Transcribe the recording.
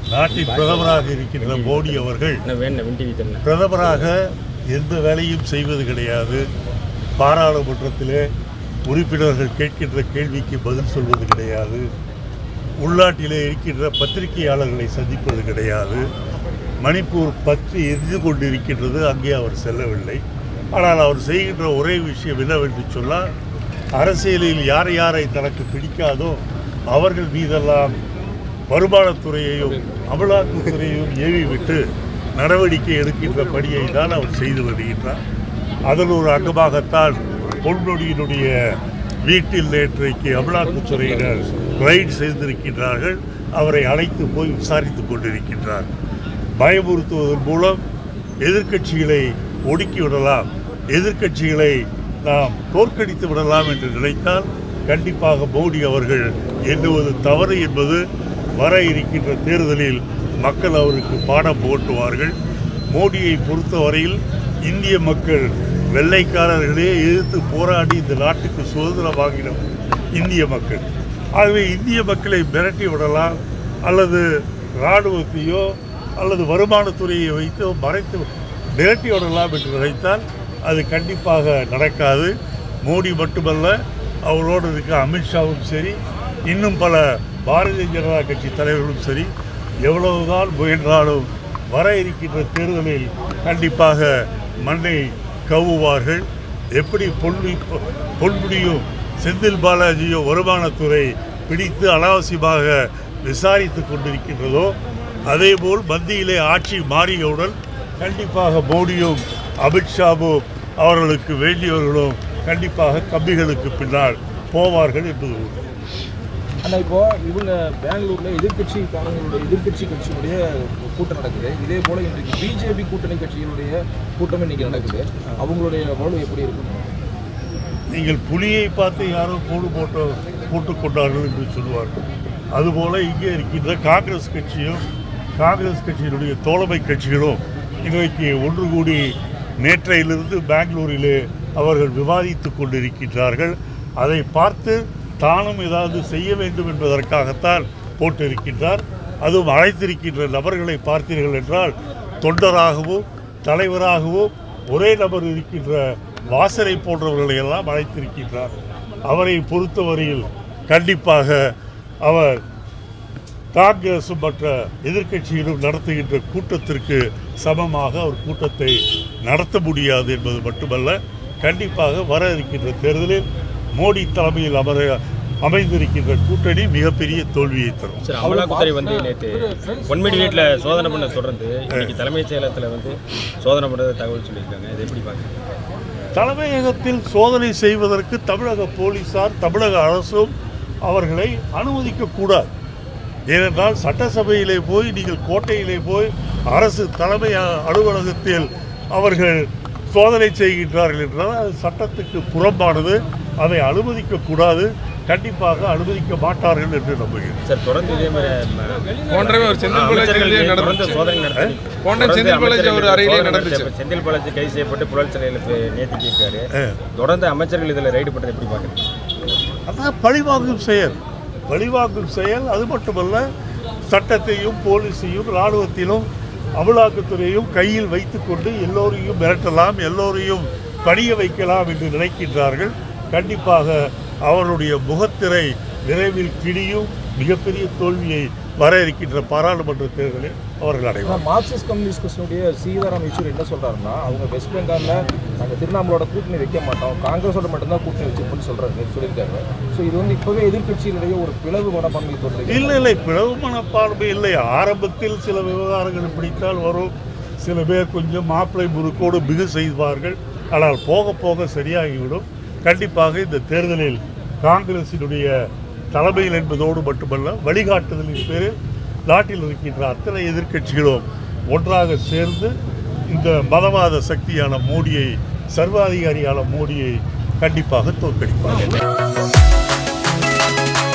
நாட்டின் பிரதமராக இருக்கின்ற மோடி அவர்கள் என்ன வேணும் வின் டிவி தெரியல பிரதமராக எந்த வேலையும் செய்வது கிடையாது பாராளுமன்றத்திலே உறுப்பினர்கள் கேட்கின்ற கேள்விக்கு பதில் சொல்வது கிடையாது உள்நாட்டிலே இருக்கின்ற பத்திரிகையாளர்களை சந்திப்பது கிடையாது மணிப்பூர் பற்றி எரிந்து கொண்டிருக்கின்றது அங்கே அவர் செல்லவில்லை ஆனால் அவர் செய்கின்ற ஒரே விஷயம் என்னவென்று சொன்னால் அரசியலில் யார் யாரை தனக்கு பிடிக்காதோ அவர்கள் மீதெல்லாம் வருமானத்துறையையும் அமலாக்கத்துறையையும் ஏவி விட்டு நடவடிக்கை எடுக்கின்ற பணியை தான் அவர் செய்து வருகின்றார் அதன் ஒரு அங்கமாகத்தான் பொன்னொடியினுடைய வீட்டில் நேற்றைக்கு அமலாக்கத்துறையினர் ரைட் செய்திருக்கின்றார்கள் அவரை அழைத்து போய் விசாரித்துக் கொண்டிருக்கின்றார் பயமுறுத்துவதன் மூலம் எதிர்க்கட்சிகளை ஒடுக்கி விடலாம் எதிர்க்கட்சிகளை நாம் தோற்கடித்து விடலாம் என்று நினைத்தால் கண்டிப்பாக மோடி அவர்கள் எண்ணுவது தவறு என்பது வர இருக்கின்ற தேர்தலில் மக்கள் அவருக்கு பாடம் போட்டுவார்கள் மோடியை பொறுத்தவரையில் இந்திய மக்கள் வெள்ளைக்காரர்களே எதிர்த்து போராடி இந்த நாட்டுக்கு சுதந்திரம் வாங்கின இந்திய மக்கள் ஆகவே இந்திய மக்களை மிரட்டி விடலாம் அல்லது இராணுவத்தையோ அல்லது வருமானத்துறையை வைத்து மறைத்து மிரட்டி விடலாம் என்று நினைத்தால் அது கண்டிப்பாக நடக்காது மோடி மட்டுமல்ல அவரோடு இருக்க அமித்ஷாவும் சரி இன்னும் பல பாரதிய ஜனதா கட்சி தலைவர்களும் சரி எவ்வளவுதான் முயன்றாலும் வர இருக்கின்ற தேர்தலில் கண்டிப்பாக மண்ணை கவ்வுவார்கள் எப்படி பொன்மு பொன்முடியும் செந்தில் பாலாஜியோ வருமானத்துறை பிடித்து அனாவசியமாக விசாரித்து கொண்டிருக்கின்றதோ அதேபோல் மத்தியிலே ஆட்சி மாறியவுடன் கண்டிப்பாக மோடியும் அமித்ஷாவும் அவர்களுக்கு வேண்டியவர்களும் கண்டிப்பாக கம்பிகளுக்கு பின்னால் போவார்கள் என்பது உண்மை ஆனால் இப்போ இவங்க பெங்களூர்ல எதிர்க்கட்சி காரங்களுடைய எதிர்க்கட்சி கட்சியுடைய கூட்டம் நடக்குது இதே போல இன்றைக்கு பிஜேபி கூட்டணி கட்சிகளுடைய கூட்டம் இன்னைக்கு நடக்குது அவங்களுடைய வலு எப்படி இருக்கும் நீங்கள் புலியை பார்த்து யாரோ போடு போட்டு போட்டுக் கொண்டார்கள் என்று சொல்லுவார்கள் அதுபோல இங்கே இருக்கின்ற காங்கிரஸ் கட்சியும் காங்கிரஸ் கட்சியினுடைய தோழமை கட்சிகளும் இன்றைக்கு ஒன்று கூடி நேற்றையிலிருந்து பெங்களூரிலே அவர்கள் விவாதித்துக் கொண்டிருக்கின்றார்கள் அதை பார்த்து தானும் ஏதாவது செய்ய வேண்டும் என்பதற்காகத்தான் போட்டிருக்கின்றார் அதுவும் அழைத்திருக்கின்ற நபர்களை பார்த்தீர்கள் என்றால் தொண்டராகவும் தலைவராகவும் ஒரே நபர் இருக்கின்ற வாசனை போன்றவர்களை எல்லாம் அழைத்திருக்கின்றார் அவரை பொறுத்தவரையில் கண்டிப்பாக அவர் காங்கிரசும் மற்ற எதிர்க்கட்சிகளும் நடத்துகின்ற கூட்டத்திற்கு சமமாக அவர் கூட்டத்தை நடத்த முடியாது என்பது மட்டுமல்ல கண்டிப்பாக வர இருக்கின்ற தேர்தலில் மோடி தலைமையில் அமர அமைந்திருக்கின்ற கூட்டணி மிகப்பெரிய தோல்வியை தரும் சரி அமலாக்கத்துறை வந்து நேற்று பொன்முடி வீட்டில் சோதனை பண்ண தொடர்ந்து இன்னைக்கு தலைமைச் செயலகத்தில் வந்து சோதனை பண்ணுறத தகவல் சொல்லியிருக்காங்க இதை எப்படி பார்க்குறீங்க தலைமையகத்தில் சோதனை செய்வதற்கு தமிழக போலீசார் தமிழக அரசும் அவர்களை அனுமதிக்கக்கூடாது ஏனென்றால் சட்டசபையிலே போய் நீங்கள் கோட்டையிலே போய் அரசு தலைமை அ- அலுவலகத்தில் அவர்கள் சோதனை செய்கின்றார்கள் என்றால் அது சட்டத்துக்கு புறம்பானது அதை அனுமதிக்கக்கூடாது கண்டிப்பாக அனுமதிக்க மாட்டார்கள் என்று நம்புகிறேன் சார் தொடர்ந்து இதே மாதிரி போன்றவை ஒரு செந்தில் பாலாஜி அமைச்சர்கள் கைதிலே தொடர்ந்து நடந்துச்சு. சோதனை நடத்தி போன தொடர்ந்து செந்தில் பாலாஜி அமைச்சர்கள் ஒரு அறையிலே சோதனை நடந்துச்சு. நடத்தி, செந்தில் பாலாஜி கைது செய்யப்பட்டு புழல் சிலையில் நேர்த்திக்கிருக்காரு அஹ். தொடர்ந்து அமைச்சர்கள் இதில் ரைடு பண்ணுறது எப்படி பார்க்குறீங்க அதான் பழிவாங்கும் செயல் பழிவாங்கும் செயல் அது மட்டுமல்ல சட்டத்தையும் போலீஸையும் இராணுவத்திலும் அமலாக்கத்துறையும் கையில் வைத்துக்கொண்டு எல்லோரையும் மிரட்டலாம் எல்லோரையும் பணிய வைக்கலாம் என்று நினைக்கின்றார்கள் கண்டிப்பாக அவருடைய முகத்திரை விரைவில் கிழியும் மிகப்பெரிய தோல்வியை வர இருக்கின்ற பாராளுமன்ற தேர்தலில் அவர்கள் அடைவார் ஆனால் மார்க்சிஸ்ட் கம்யூனிஸ்ட் கட்சியினுடைய சீதாராம் யெச்சூரி என்ன சொல்றாருன்னா அவங்க வெஸ்ட் பெங்கால்ல நாங்கள் திருவண்ணாமலோட கூட்டணி வைக்க மாட்டோம் காங்கிரஸோட மட்டும்தான் கூட்டணி வச்சுப்போம்னு சொல்றாரு சொல்லியிருக்காரு ஸோ இது வந்து இப்பவே எதிர்க்கட்சியினுடைய ஒரு பிளவு மனப்பான்மை தோன்றுது இல்லை இல்லை பிளவு மனப்பான்மை இல்லை ஆரம்பத்தில் சில விவகாரங்கள் பிடித்தால் வரும் சில பேர் கொஞ்சம் மாப்பிளை முறுக்கோடு மிகு செய்வார்கள் ஆனால் போக போக சரியாகிவிடும் கண்டிப்பாக இந்த தேர்தலில் காங்கிரசினுடைய தலைமையில் என்பதோடு மட்டுமல்ல வழிகாட்டுதலின் பேரில் நாட்டில் இருக்கின்ற அத்தனை எதிர்க்கட்சிகளும் ஒன்றாக சேர்ந்து இந்த மதவாத சக்தியான மோடியை சர்வாதிகாரியான மோடியை கண்டிப்பாக தோற்கடிப்பார்கள்